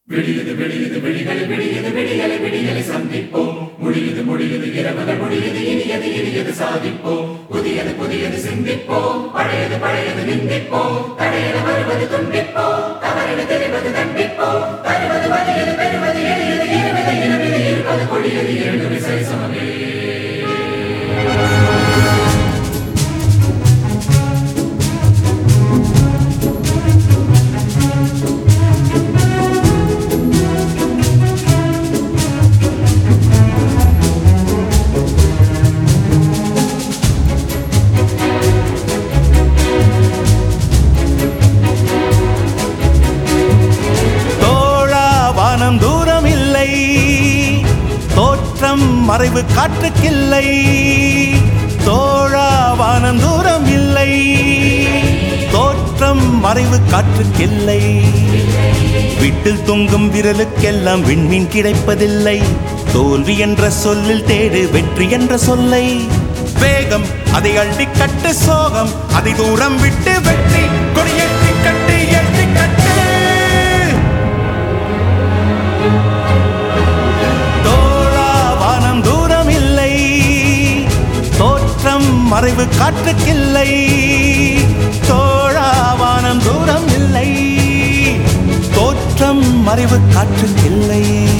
விடியது விடியது விழிகளை விடியது விடியலை விடியலை சந்திப்போம் முடியுது முடியுது இரவுகள் முடியுது இனியது இனியது சாதிப்போம் புதியது புதியது சிந்திப்போம் பழையது பழையது நிந்திப்போம் தடையென வருவது துண்டிப்போம் தவறென தெரிவது தண்டிப்போம் தருவது வலியது பெறுவது எளியது இருவது இருவது இருப்பது கொடியது இரண்டு விசை சமமே தோழா வானம் தூரம் இல்லை தோற்றம் மறைவு காற்றுக்கில்லை தோழா வானம் தூரம் இல்லை தோற்றம் மறைவு காற்றுக்கில்லை வீட்டில் தொங்கும் விரலுக்கெல்லாம் விண்மீன் கிடைப்பதில்லை தோல்வி என்ற சொல்லில் தேடு வெற்றி என்ற சொல்லை வேகம் அதை அள்ளி கட்டு சோகம் அதை தூரம் விட்டு வெற்றி கொடியேற்றி கட்டு ஏற்றி கட்டு தோழா வானம் தூரம் இல்லை தோற்றம் மறைவு காற்றுக்கில்லை தோழா வானம் தூரம் இல்லை தோற்றம் மறைவு காற்றுக்கில்லை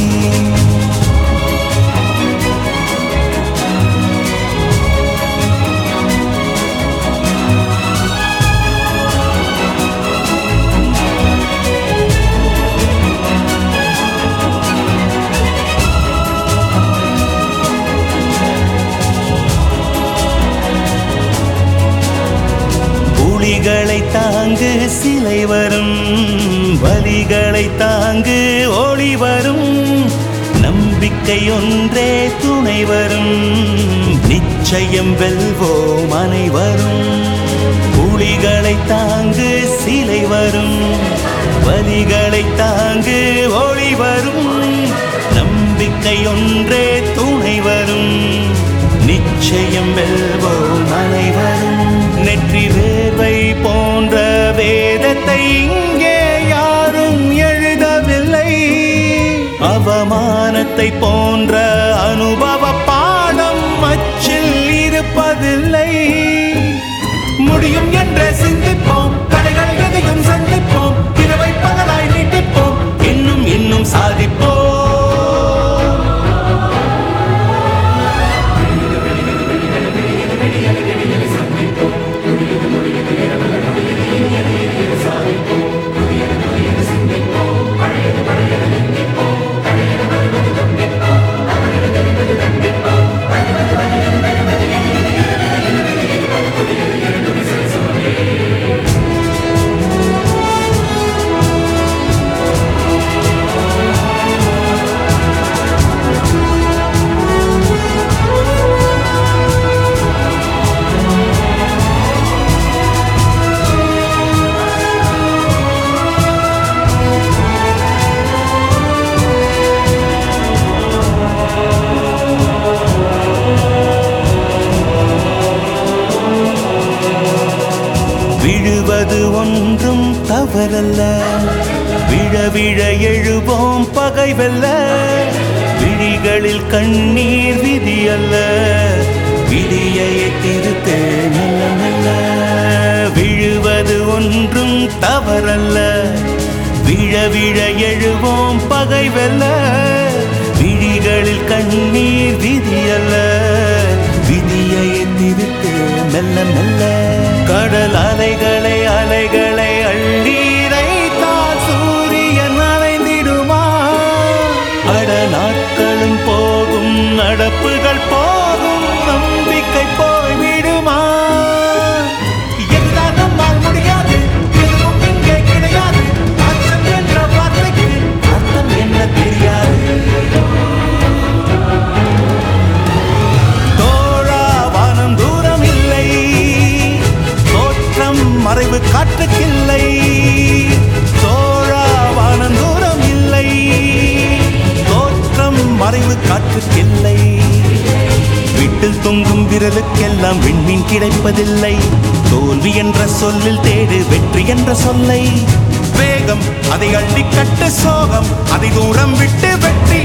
புலிகளை தாங்கு சிலை வரும் வலிகளை தாங்கு ஒளி வரும் நம்பிக்கை ஒன்றே துணை வரும் நிச்சயம் வெல்வோம் அனைவரும் புலிகளை தாங்கு சிலை வரும் வலிகளை தாங்கு ஒளி வரும் நம்பிக்கை ஒன்றே துணை வரும் நிச்சயம் வெல்வோம் அனைவரும் நெற்றி வேர்வை போன்ற வேதத்தை இங்கே யாரும் எழுதவில்லை அவமானத்தை போன்ற அனுபவ பாடம் அச்சில் இருப்பதில்லை முடியும் என்று சிந்திப்போம் தடைகள் எதையும் சந்திப்போம் இரவை பகலாய் நீட்டிப்போம் இன்னும் இன்னும் சாதிப்போம் விழுவது ஒன்றும் தவறல்ல விழ விழ எழுவோம் பகை வெல்ல விழிகளில் கண்ணீர் விதி அல்ல விதியை திருத்து மெல்ல மெல்ல விழுவது ஒன்றும் தவறல்ல விழ விழ எழுவோம் பகை வெல்ல விழிகளில் கண்ணீர் விதி அல்ல விதியை திருத்து மெல்ல மெல்ல கடல் அலைகளை அலைகளை அள்ளீரைத்தால் சூரியன் அலைந்திடுமா அட நாட்களும் போகும் நடப்புகள் போகும் நம்பிக்கை போய்விடுமா எல்லாம் நம்மால் முடியாது எதுவும் இங்கே கிடையாது அச்சம் என்ற வார்த்தைக்கு அர்த்தம் என்ன தெரியாது தோழா வானம் தூரம் இல்லை தோற்றம் மறைவு காற்றுக்கில்லை தோழா வானம் தூரம் இல்லை தோற்றம் மறைவு காற்றுக்கில்லை வீட்டில் தொங்கும் விரலுக்கெல்லாம் விண்மீன் கிடைப்பதில்லை தோல்வி என்ற சொல்லில் தேடு வெற்றி என்ற சொல்லை வேகம் அதை அள்ளிக்கட்டு சோகம் அதை தூரம் விட்டு வெற்றி